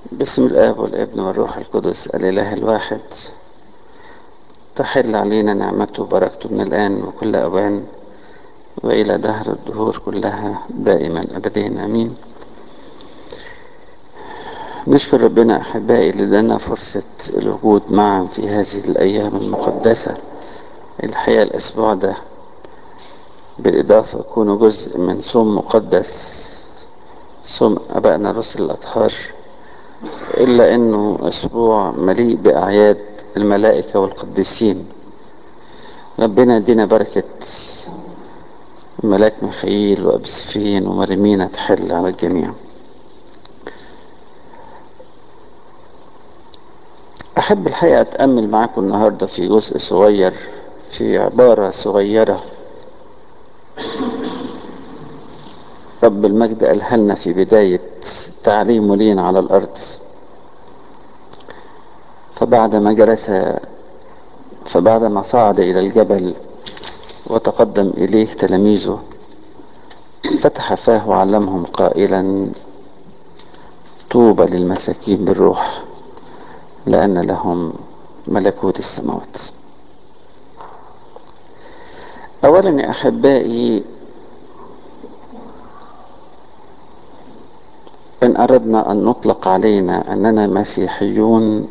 بسم الآب والابن والروح القدس الإله الواحد تحل علينا نعمته وبركته من الآن وكل أوان وإلى دهر الدهور كلها دائما أبديا أمين نشكر ربنا أحبائي اللي لنا فرصة الوجود معا في هذه الأيام المقدسة الحقيقة الأسبوع ده بالإضافة يكونوا جزء من صوم مقدس صوم أبائنا رسل الأطهار إلا أنه أسبوع مليء بأعياد الملائكة والقديسين ربنا يدينا بركة ملاك ميخائيل وأبسفين ومريمينا تحل على الجميع أحب الحقيقة أتأمل معاكم النهاردة في جزء صغير في عبارة صغيرة رب المجد قالها لنا في بداية تعليمه لينا على الأرض فبعدما جلس فبعدما صعد إلى الجبل وتقدم إليه تلاميذه فتح فاه وعلمهم قائلا طوبى للمساكين بالروح لأن لهم ملكوت السماوات أولا يا أحبائي إن أردنا أن نطلق علينا أننا مسيحيون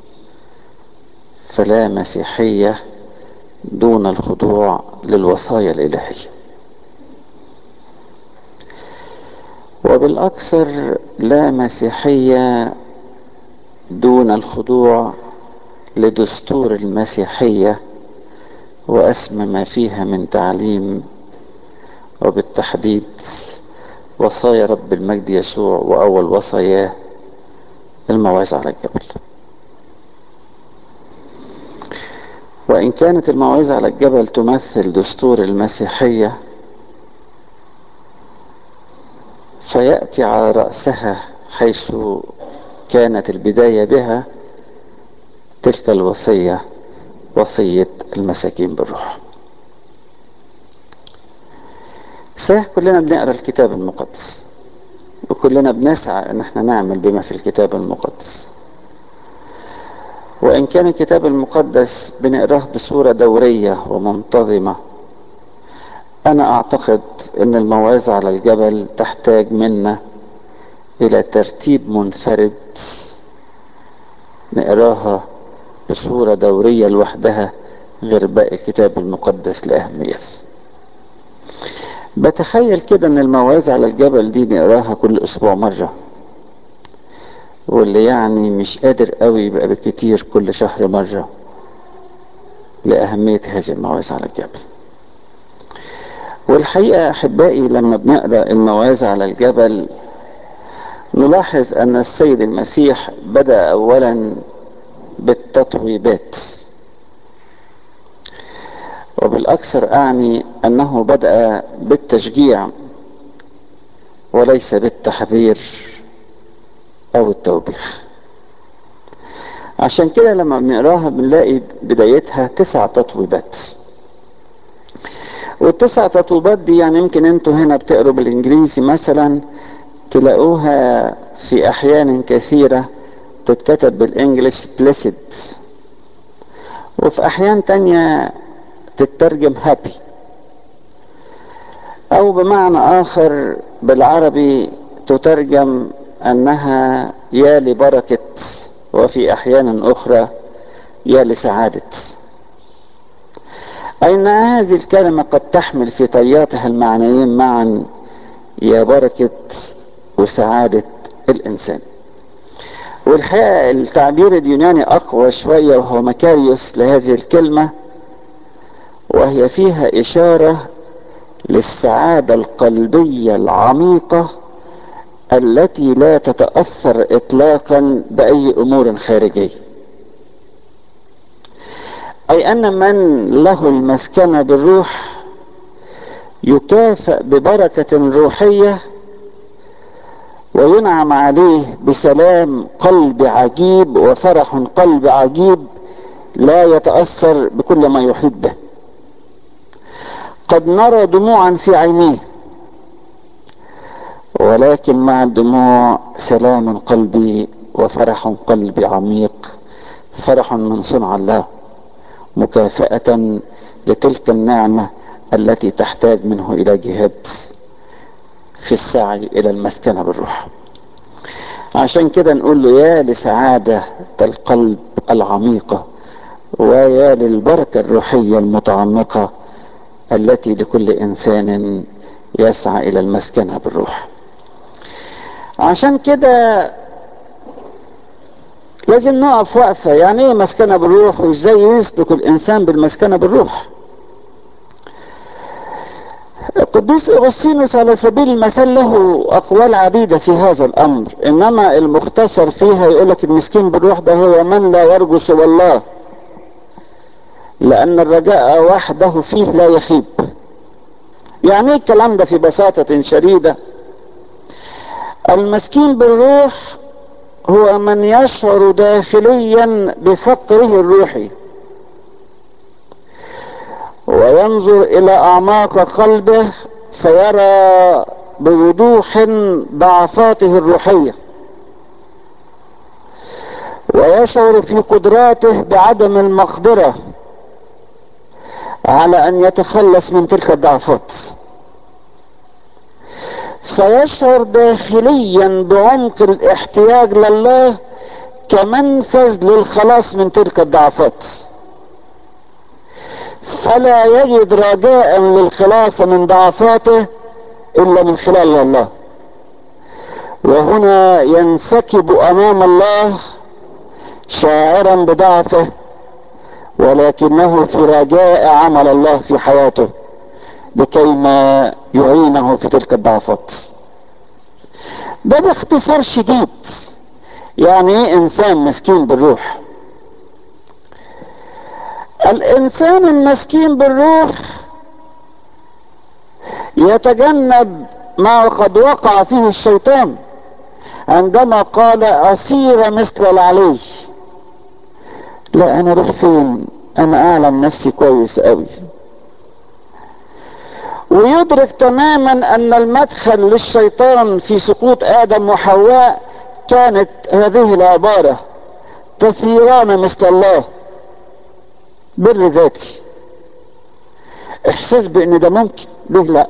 فلا مسيحية دون الخضوع للوصايا الإلهية وبالأكثر لا مسيحية دون الخضوع لدستور المسيحية وأسمى ما فيها من تعليم وبالتحديد وصايا رب المجد يسوع وأول وصاياه الموعظة على الجبل وإن كانت الموعظة على الجبل تمثل دستور المسيحية فيأتي على رأسها حيث كانت البداية بها تلك الوصية وصية المساكين بالروح صحيح كلنا بنقرا الكتاب المقدس وكلنا بنسعى ان احنا نعمل بما في الكتاب المقدس وان كان الكتاب المقدس بنقراه بصورة دورية ومنتظمة انا اعتقد ان الموعظة على الجبل تحتاج منا الى ترتيب منفرد نقراها بصورة دورية لوحدها غير باقي الكتاب المقدس لأهميته بتخيل كده ان الموعظة على الجبل دي نقراها كل اسبوع مرة واللي يعني مش قادر قوي يبقى بالكتير كل شهر مرة لأهمية هذه الموعظة على الجبل والحقيقة أحبائي لما بنقرأ الموعظة على الجبل نلاحظ أن السيد المسيح بدأ أولا بالتطويبات وبالأكثر أعني أنه بدأ بالتشجيع وليس بالتحذير أو التوبيخ عشان كده لما بنقراها بنلاقي بدايتها تسع تطويبات والتسع تطويبات دي يعني يمكن انتوا هنا بتقروا بالانجليزي مثلا تلاقوها في احيان كثيرة تتكتب بالانجليش blessed وفي احيان تانية تترجم هابي او بمعنى اخر بالعربي تترجم انها يا لبركة وفي احيان اخرى يا لسعادة اي ان هذه الكلمة قد تحمل في طياتها المعنيين معا يا بركة وسعادة الانسان والحقيقة التعبير اليوناني اقوى شوية وهو مكاريوس لهذه الكلمة وهي فيها اشارة للسعادة القلبية العميقة التي لا تتأثر اطلاقا باي امور خارجية اي ان من له المسكنة بالروح يكافئ ببركة روحية وينعم عليه بسلام قلب عجيب وفرح قلب عجيب لا يتأثر بكل ما يحيط به قد نرى دموعا في عينيه ولكن مع الدموع سلام قلبي وفرح قلبي عميق فرح من صنع الله مكافأة لتلك النعمة التي تحتاج منه إلى جهاد في السعي إلى المسكنة بالروح عشان كده نقول له يا لسعادة القلب العميقة ويا للبركة الروحية المتعمقة التي لكل إنسان يسعى إلى المسكنة بالروح عشان كده لازم نقف وقفة يعني ايه مسكنة بالروح وازاي يسلك الانسان بالمسكنة بالروح القديس اغسطينوس على سبيل المثال له اقوال عديدة في هذا الامر انما المختصر فيها يقولك المسكين بالروح ده هو من لا يرجو سوى الله لان الرجاء وحده فيه لا يخيب يعني ايه الكلام ده في بساطة شديدة المسكين بالروح هو من يشعر داخليا بفقره الروحي وينظر الى اعماق قلبه فيرى بوضوح ضعفاته الروحيه ويشعر في قدراته بعدم المقدره على ان يتخلص من تلك الضعفات فيشعر داخليا بعمق الاحتياج لله كمنفذ للخلاص من تلك الضعفات فلا يجد رجاء للخلاص من ضعفاته الا من خلال الله وهنا ينسكب امام الله شاعرا بضعفه ولكنه في رجاء عمل الله في حياته لكي ما يعينه في تلك الضعفات ده باختصار شديد يعني ايه انسان مسكين بالروح الانسان المسكين بالروح يتجنب ما قد وقع فيه الشيطان عندما قال اصير مثل العلي لا انا اروح فين انا اعلم نفسي كويس قوي ويدرك تماما ان المدخل للشيطان في سقوط ادم وحواء كانت هذه العبارة تثيران مثل الله بر ذاتي احساس بان ده ممكن ليه لا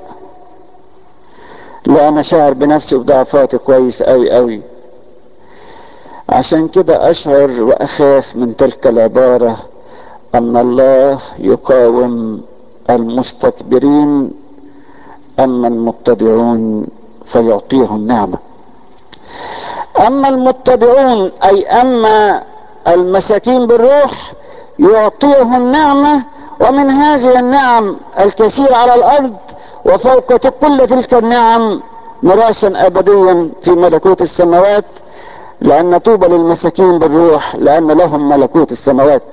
لا انا شاعر بنفسي وبضعفاتي كويس قوي قوي عشان كده اشعر واخاف من تلك العبارة ان الله يقاوم المستكبرين اما المتبعون فيعطيهم نعمة اما المتبعون اي اما المساكين بالروح يعطيهم نعمة ومن هذه النعم الكثير على الارض وفوق كل تلك النعم مراسا ابديا في ملكوت السماوات لان طوبى للمساكين بالروح لان لهم ملكوت السماوات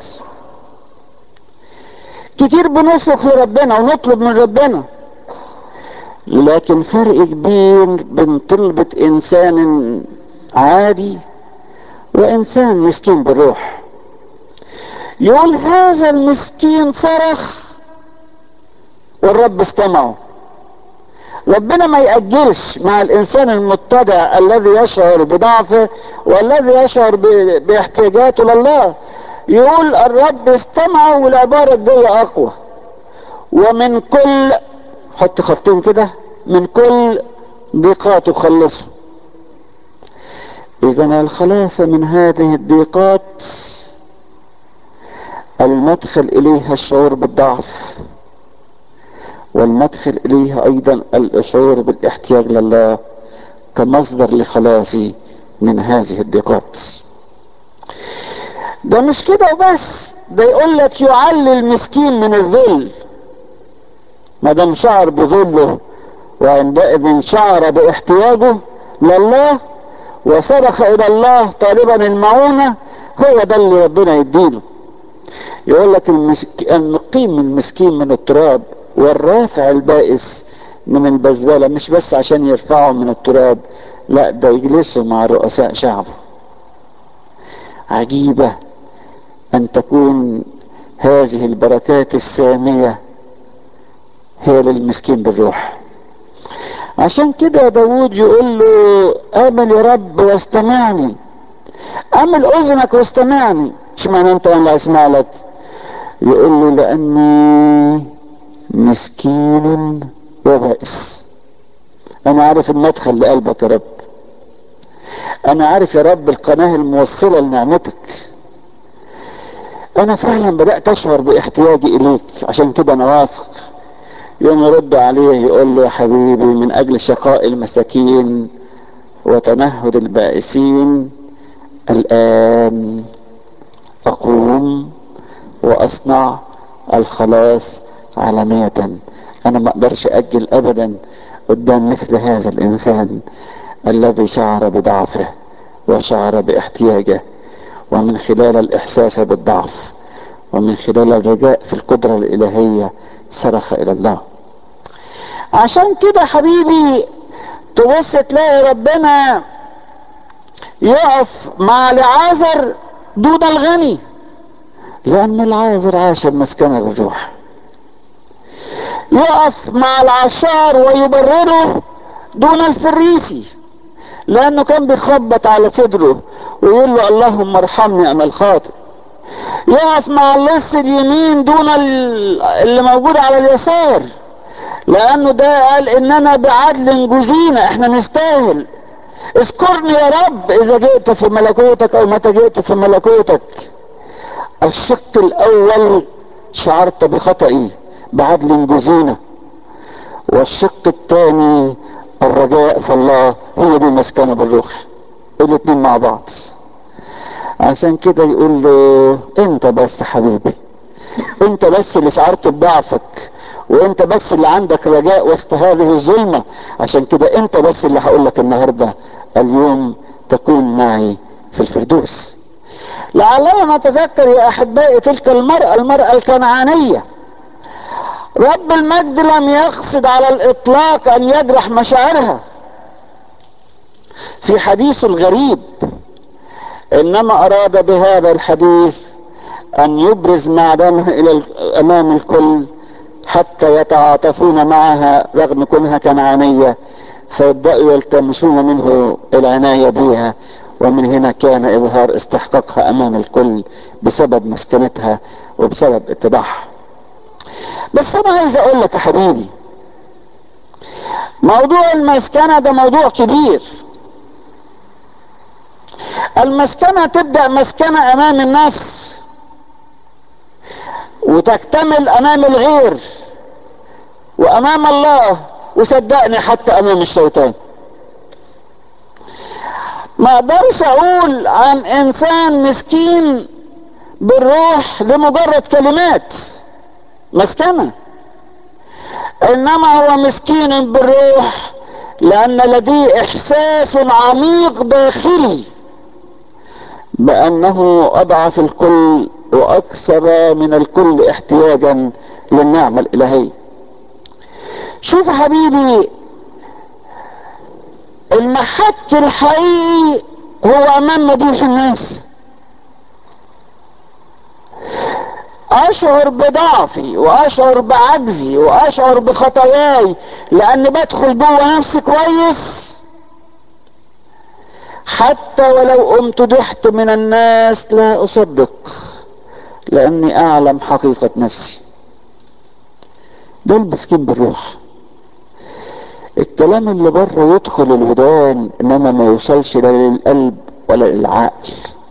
كتير بنصرخ لربنا ونطلب من ربنا لكن فرق كبير بين طلبة انسان عادي وانسان مسكين بالروح يقول هذا المسكين صرخ والرب استمعه ربنا ما يأجلش مع الإنسان المتبع الذي يشعر بضعفه والذي يشعر باحتياجاته لله يقول الرب استمع والعبارة الجاية أقوى ومن كل حط خطين كده من كل ضيقات خلصه إذا الخلاص من هذه الضيقات المدخل إليها الشعور بالضعف والمدخل إليها أيضا الشعور بالاحتياج لله كمصدر لخلاصي من هذه الضيقات ده مش كده وبس ده يقول لك يعلي المسكين من الذل ما دام شعر بذله وعندئذ شعر باحتياجه لله وصرخ الى الله طالبا المعونة هو ده اللي ربنا يديله يقول لك المسك... المقيم المسكين من التراب والرافع البائس من البزبلة مش بس عشان يرفعه من التراب لا ده يجلسه مع رؤساء شعبه عجيبة ان تكون هذه البركات السامية هي للمسكين بالروح عشان كده داود يقول له امل يا رب واستمعني عمل اذنك واستمعني اشمعنى انت انا اسمع لك يقول له لاني مسكين وبائس انا عارف المدخل لقلبك يا رب انا عارف يا رب القناة الموصلة لنعمتك انا فعلا بدأت اشعر باحتياجي اليك عشان كده انا واثق يوم يرد عليه يقول له يا حبيبي من اجل شقاء المساكين وتنهد البائسين الان اقوم واصنع الخلاص علانية انا ما اقدرش اجل ابدا قدام مثل هذا الانسان الذي شعر بضعفه وشعر باحتياجه ومن خلال الاحساس بالضعف ومن خلال الرجاء في القدرة الالهية صرخ الى الله عشان كده حبيبي تبص تلاقي ربنا يقف مع العازر دون الغني لان العازر عاش المسكنة بالروح يقف مع العشار ويبرره دون الفريسي لانه كان بيخبط على صدره ويقول له اللهم ارحمني انا الخاطئ يقف مع اللص اليمين دون اللي موجود على اليسار لانه ده قال اننا بعدل جزينا احنا نستاهل اذكرني يا رب اذا جئت في ملكوتك او متى جئت في ملكوتك الشق الاول شعرت بخطئي بعدل جزينا والشق الثاني الرجاء في الله هي دي المسكنة بالروح الاتنين مع بعض عشان كده يقول له انت بس حبيبي انت بس اللي شعرت بضعفك وانت بس اللي عندك رجاء وسط هذه الظلمة عشان كده انت بس اللي هقول لك النهاردة اليوم تكون معي في الفردوس لعلنا نتذكر يا احبائي تلك المرأة المرأة الكنعانية رب المجد لم يقصد على الاطلاق ان يجرح مشاعرها في حديثه الغريب انما اراد بهذا الحديث ان يبرز معدنها الى امام الكل حتى يتعاطفون معها رغم كونها كنعانية فيبدأوا يلتمسون منه العناية بها ومن هنا كان اظهار استحقاقها امام الكل بسبب مسكنتها وبسبب اتباعها بس انا عايز اقول لك يا حبيبي موضوع المسكنة ده موضوع كبير المسكنة تبدأ مسكنة امام النفس وتكتمل امام الغير وامام الله وصدقني حتى امام الشيطان ما اقدرش اقول عن انسان مسكين بالروح لمجرد كلمات مسكنة انما هو مسكين بالروح لان لديه احساس عميق داخلي بانه اضعف الكل واكثر من الكل احتياجا للنعمة الالهية شوف حبيبي المحك الحقيقي هو امام مديح الناس اشعر بضعفي واشعر بعجزي واشعر بخطاياي لان بدخل جوه نفسي كويس حتى ولو قمت ضحت من الناس لا اصدق لاني اعلم حقيقة نفسي ده المسكين بالروح الكلام اللي بره يدخل الودان انما ما يوصلش لا للقلب ولا للعقل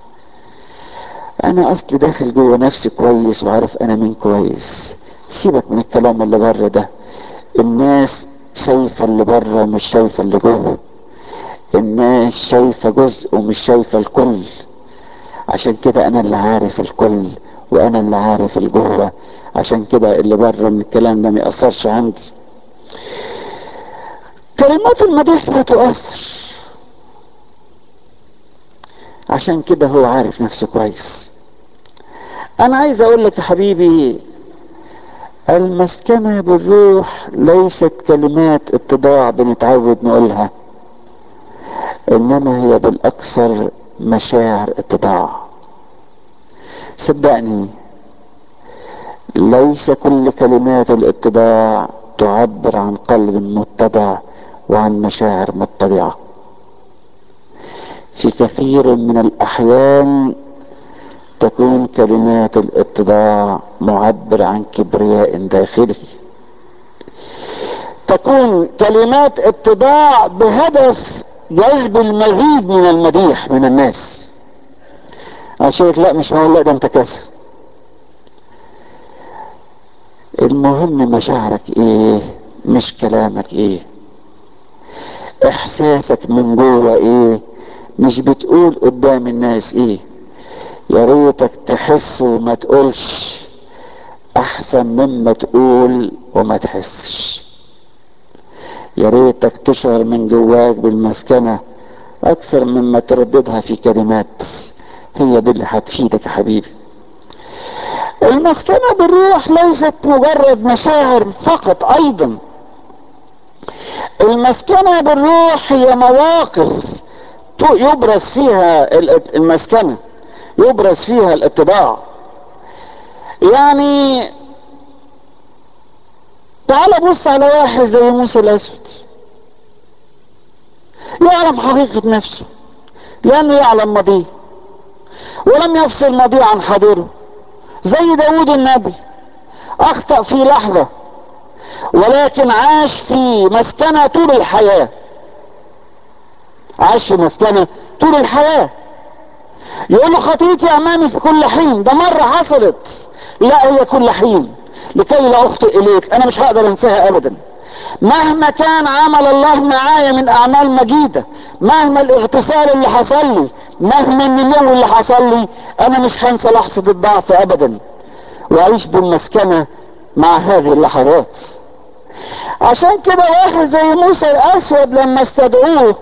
انا اصلي داخل جوه نفسي كويس وعارف انا مين كويس سيبك من الكلام اللي بره ده الناس شايفة اللي بره مش شايفة اللي جوه الناس شايفة جزء ومش شايفة الكل عشان كده انا اللي عارف الكل وانا اللي عارف الجوه عشان كده اللي بره من الكلام ده ما يأثرش عندي كلمات المديح لا تؤثر عشان كده هو عارف نفسه كويس انا عايز اقول لك يا حبيبي المسكنة بالروح ليست كلمات اتضاع بنتعود نقولها انما هي بالاكثر مشاعر اتضاع صدقني ليس كل كلمات الاتضاع تعبر عن قلب متضع وعن مشاعر متضعة في كثير من الأحيان تكون كلمات الاتضاع معبر عن كبرياء داخلي تكون كلمات اتضاع بهدف جذب المزيد من المديح من الناس عشان لا مش معقول لا ده انت كذا المهم مشاعرك ايه مش كلامك ايه احساسك من جوه ايه مش بتقول قدام الناس ايه يا ريتك تحس وما تقولش احسن مما تقول وما تحسش يا ريتك تشعر من جواك بالمسكنة اكثر مما ترددها في كلمات هي دي اللي هتفيدك يا حبيبي المسكنة بالروح ليست مجرد مشاعر فقط ايضا المسكنة بالروح هي مواقف يبرز فيها المسكنة يبرز فيها الاتباع يعني تعال بص على واحد زي موسى الاسود يعلم حقيقة نفسه لانه يعلم ماضيه ولم يفصل ماضيه عن حاضره زي داود النبي اخطأ في لحظة ولكن عاش في مسكنة طول الحياة عاش في مسكنة طول الحياة يقول له خطيتي امامي في كل حين ده مرة حصلت لا هي كل حين لكي لا اخطئ اليك انا مش هقدر انساها ابدا مهما كان عمل الله معايا من اعمال مجيدة مهما الاغتسال اللي حصل لي مهما النمو اللي حصل لي انا مش هنسى لحظة الضعف ابدا واعيش بالمسكنة مع هذه اللحظات عشان كده واحد زي موسى الاسود لما استدعوه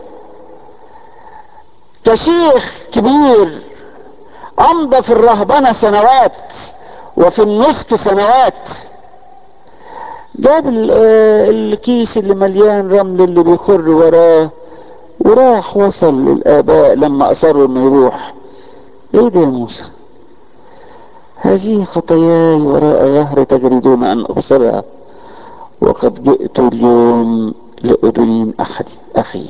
كشيخ كبير امضى في الرهبنة سنوات وفي النفط سنوات جاب الكيس اللي مليان رمل اللي بيخر وراه وراح وصل للآباء لما أصروا انه يروح ايه ده يا موسى هذه خطاياي وراء ظهر تجريدون ان ابصرها وقد جئت اليوم لأدين أحد أخي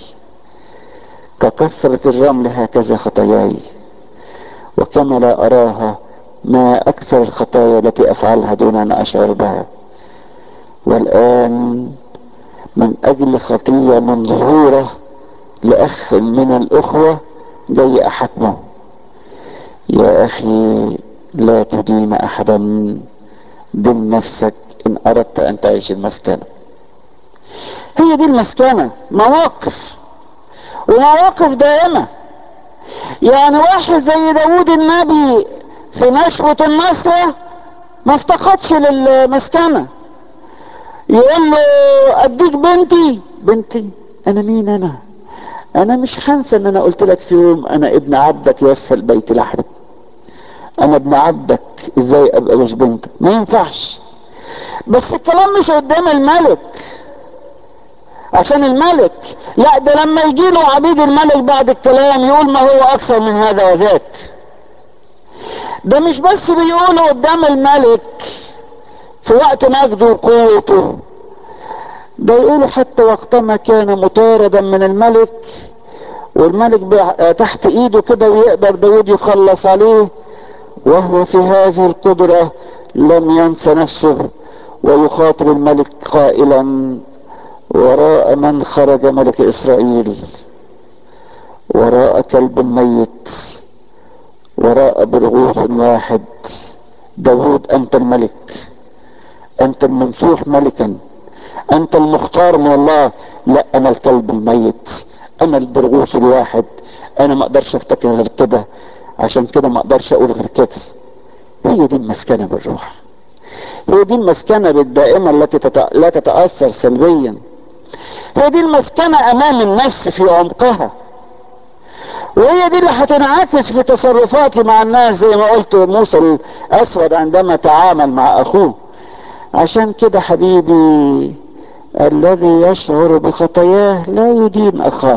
ككثرة الرمل هكذا خطاياي وكما لا أراها ما أكثر الخطايا التي أفعلها دون أن أشعر بها والآن من أجل خطية منظورة لأخ من الأخوة جاي أحكمه يا أخي لا تدين أحدا دين نفسك إن أردت أن تعيش المسكنة هي دي المسكنة مواقف ومواقف دائمة يعني واحد زي داود النبي في نشوة النصرة ما افتقدش للمسكنة يقول له اديك بنتي بنتي انا مين انا انا مش هنسى ان انا قلت لك في يوم انا ابن عبدك يوصل بيت لحم انا ابن عبدك ازاي ابقى مش بنتك ما ينفعش بس الكلام مش قدام الملك عشان الملك لا ده لما يجي له عبيد الملك بعد الكلام يقول ما هو اكثر من هذا وذاك ده مش بس بيقوله قدام الملك في وقت مجده وقوته ده يقولوا حتى وقتما كان مطاردا من الملك والملك تحت ايده كده ويقدر داود يخلص عليه وهو في هذه القدرة لم ينسى نفسه ويخاطب الملك قائلا وراء من خرج ملك اسرائيل وراء كلب ميت وراء برغوث واحد داود انت الملك انت الممسوح ملكا انت المختار من الله لا انا الكلب الميت انا البرغوث الواحد انا ما اقدرش افتكر غير كده عشان كده ما اقدرش اقول غير كده هي دي المسكنة بالروح هي دي المسكنة الدائمة التي تت... لا تتأثر سلبيا هي دي المسكنة امام النفس في عمقها وهي دي اللي هتنعكس في تصرفاتي مع الناس زي ما قلت موسى الاسود عندما تعامل مع اخوه عشان كده حبيبي الذي يشعر بخطاياه لا يدين اخاه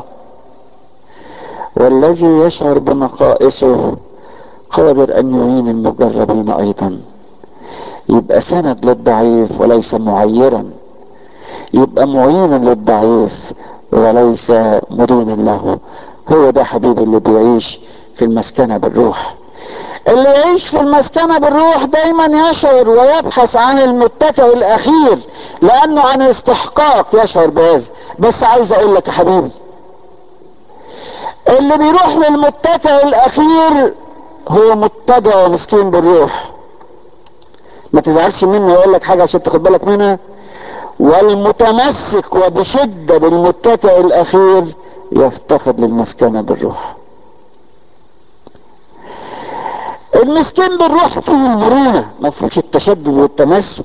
والذي يشعر بنقائصه قادر ان يعين المجربين ايضا يبقى سند للضعيف وليس معيرا يبقى معينا للضعيف وليس مدينا له هو ده حبيبي اللي بيعيش في المسكنة بالروح اللي يعيش في المسكنة بالروح دايما يشعر ويبحث عن المتكئ الاخير لانه عن استحقاق يشعر بهذا بس عايز اقول لك يا حبيبي اللي بيروح للمتكئ الاخير هو متبع ومسكين بالروح ما تزعلش مني واقول لك حاجه عشان تاخد بالك منها والمتمسك وبشده بالمتكئ الاخير يفتقد للمسكنه بالروح المسكين بالروح فيه المرونه ما فيهوش التشدد والتمسك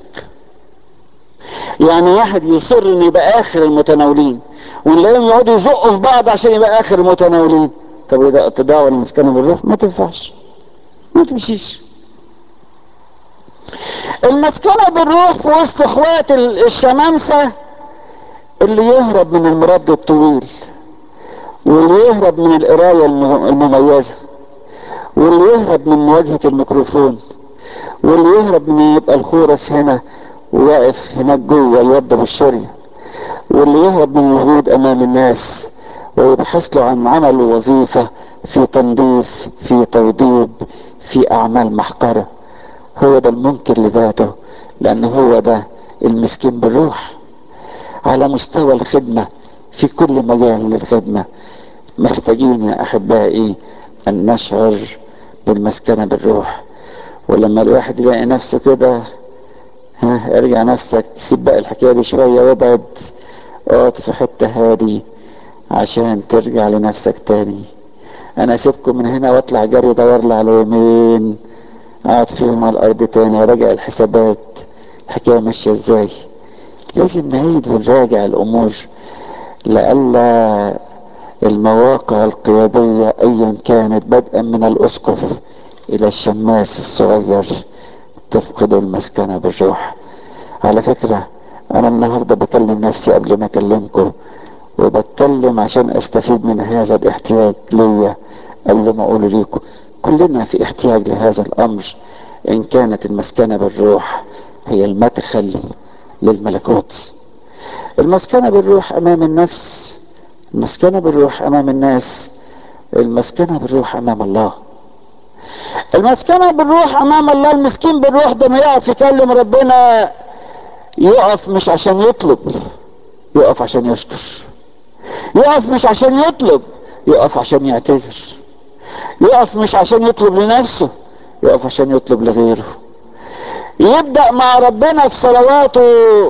يعني واحد يصر ان يبقى اخر المتناولين ونلاقيهم يقعدوا يزقوا في بعض عشان يبقى اخر المتناولين طب وده اتباع ولا مسكنه بالروح ما تنفعش ما تمشيش المسكنة بالروح في وسط اخوات الشمامسة اللي يهرب من المرد الطويل واللي يهرب من القراية المميزة واللي يهرب من مواجهة الميكروفون واللي يهرب من يبقى الخورس هنا وواقف هناك جوه يوضب الشرية واللي يهرب من الوجود امام الناس ويبحث له عن عمل وظيفة في تنظيف في توضيب في اعمال محقرة هو ده المنكر لذاته لان هو ده المسكين بالروح على مستوى الخدمة في كل مجال للخدمة محتاجين يا احبائي ان نشعر بالمسكنة بالروح ولما الواحد يلاقي نفسه كده ها ارجع نفسك سيب بقى الحكاية دي شوية وابعد اقعد في حتة هادي عشان ترجع لنفسك تاني انا اسيبكم من هنا واطلع جري ادور لي على يومين اقعد فيهم على الارض تاني وراجع الحسابات الحكايه ماشيه ازاي لازم نعيد ونراجع الامور لئلا المواقع القياديه ايا كانت بدءا من الاسقف الى الشماس الصغير تفقد المسكنه بالروح على فكره انا النهارده بكلم نفسي قبل ما اكلمكم وبتكلم عشان استفيد من هذا الاحتياج ليا قبل ما اقول ليكم كلنا في احتياج لهذا الامر ان كانت المسكنه بالروح هي المدخل للملكوت المسكنه بالروح امام النفس المسكنه بالروح امام الناس المسكنه بالروح امام الله المسكنه بالروح امام الله المسكين بالروح ده ما يقف يكلم ربنا يقف مش عشان يطلب يقف عشان يشكر يقف مش عشان يطلب يقف عشان يعتذر يقف مش عشان يطلب لنفسه يقف عشان يطلب لغيره يبدأ مع ربنا في صلواته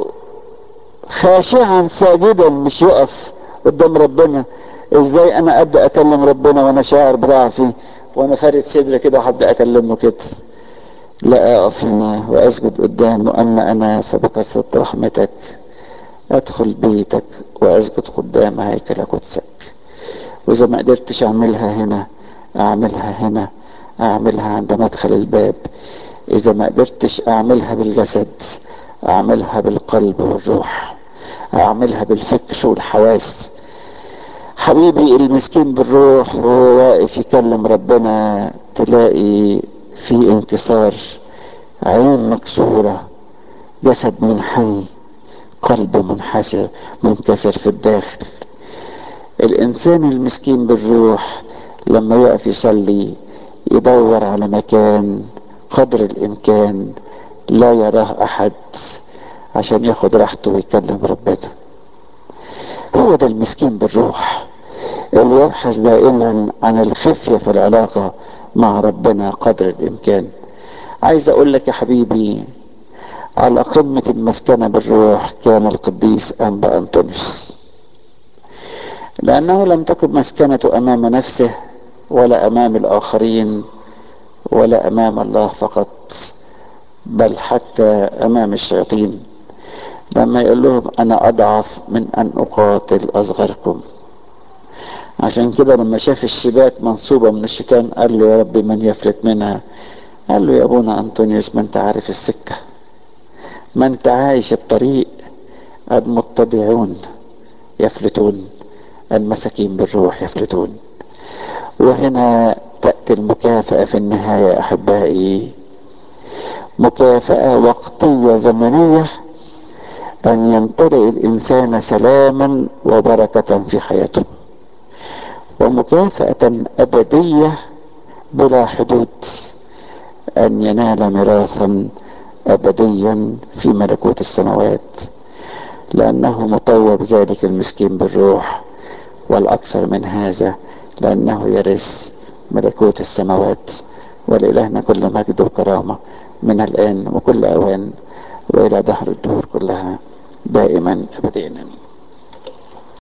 خاشعا ساجدا مش يقف قدام ربنا ازاي انا ابدا اكلم ربنا وانا شاعر بضعفي وانا فارد صدري كده وهبدا اكلمه كده لا اقف هنا واسجد قدامه اما انا فبكثره رحمتك ادخل بيتك واسجد قدام هيكل قدسك واذا ما قدرتش اعملها هنا اعملها هنا اعملها عند مدخل الباب اذا ما قدرتش اعملها بالجسد اعملها بالقلب والروح اعملها بالفكر والحواس حبيبي المسكين بالروح وهو واقف يكلم ربنا تلاقي في انكسار عين مكسورة جسد منحني قلب منحسر منكسر في الداخل الانسان المسكين بالروح لما يقف يصلي يدور على مكان قدر الامكان لا يراه احد عشان ياخد راحته ويكلم ربنا هو ده المسكين بالروح اللي يبحث دائما عن الخفية في العلاقة مع ربنا قدر الامكان عايز اقول لك يا حبيبي على قمة المسكنة بالروح كان القديس أنبا أنطونيوس لأنه لم تكن مسكنته أمام نفسه ولا أمام الآخرين ولا أمام الله فقط بل حتى أمام الشياطين لما يقول لهم أنا أضعف من أن أقاتل أصغركم عشان كده لما شاف الشباك منصوبة من الشيطان قال له يا رب من يفلت منها قال له يا أبونا أنطونيوس ما أنت عارف السكة ما أنت عايش الطريق المتضعون يفلتون المساكين بالروح يفلتون وهنا تأتي المكافأة في النهاية أحبائي مكافأة وقتية زمنية أن يمتلئ الإنسان سلاما وبركة في حياته ومكافأة أبدية بلا حدود أن ينال ميراثا أبديا في ملكوت السماوات لأنه مطوب ذلك المسكين بالروح والأكثر من هذا لأنه يرث ملكوت السماوات ولإلهنا كل مجد وكرامة من الآن وكل أوان وإلى دهر الدهور كلها دائما أبديا